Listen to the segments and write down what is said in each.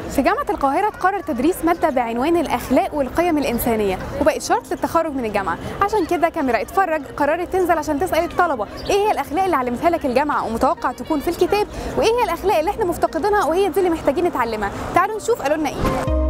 في جامعة القاهرة تقرر تدريس مادة بعنوان الأخلاق والقيم الإنسانية وبقت شرط للتخرج من الجامعة عشان كده كاميرا اتفرج قررت تنزل عشان تسأل الطلبة إيه هي الأخلاق اللي علمتها لك الجامعة ومتوقع تكون في الكتاب وإيه هي الأخلاق اللي إحنا مفتقدينها وهي دي اللي محتاجين نتعلمها تعالوا نشوف قالوا لنا إيه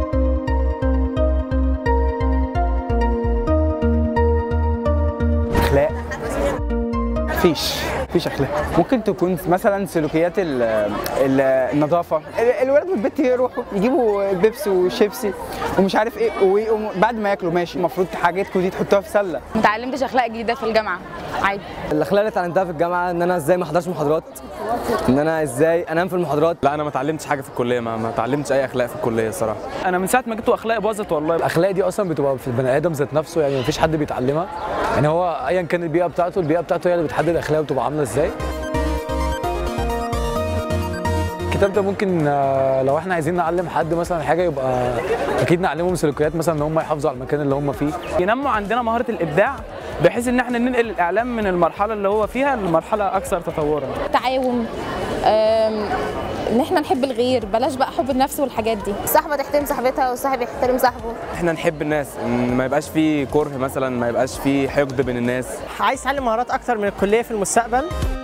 اخلاق مفيش مفيش اخلاق ممكن تكون مثلا سلوكيات ال ال النظافه ال- الولاد والبنت يروحوا يجيبوا بيبسي وشيبسي ومش عارف ايه ويقوموا بعد ما ياكلوا ماشي المفروض حاجاتكم دي تحطوها في سله ما اتعلمتش اخلاق جديده في الجامعه عادي الاخلاق اللي اتعلمتها في الجامعه ان انا ازاي ما احضرش محاضرات ان انا ازاي انام في المحاضرات لا انا ما اتعلمتش حاجه في الكليه ما ما اتعلمتش اي اخلاق في الكليه الصراحه انا من ساعه ما جيت واخلاقي باظت والله الاخلاق دي اصلا بتبقى في البني ادم ذات نفسه يعني مفيش حد بيتعلمها يعني هو ايا كان البيئه بتاعته البيئه بتاعته هي اللي بتحدد اخلاقه بتبقى عامله ازاي الكتاب ده ممكن آه، لو احنا عايزين نعلم حد مثلا حاجه يبقى اكيد نعلمهم سلوكيات مثلا ان هم يحافظوا على المكان اللي هم فيه ينموا عندنا مهاره الابداع بحيث ان احنا ننقل الاعلام من المرحله اللي هو فيها لمرحله اكثر تطورا تعاون آم، ان احنا نحب الغير بلاش بقى حب النفس والحاجات دي صاحبة تحترم صاحبتها والصاحب يحترم صاحبه احنا نحب الناس إن ما يبقاش فيه كره مثلا ما يبقاش فيه حقد بين الناس عايز اتعلم مهارات اكتر من الكليه في المستقبل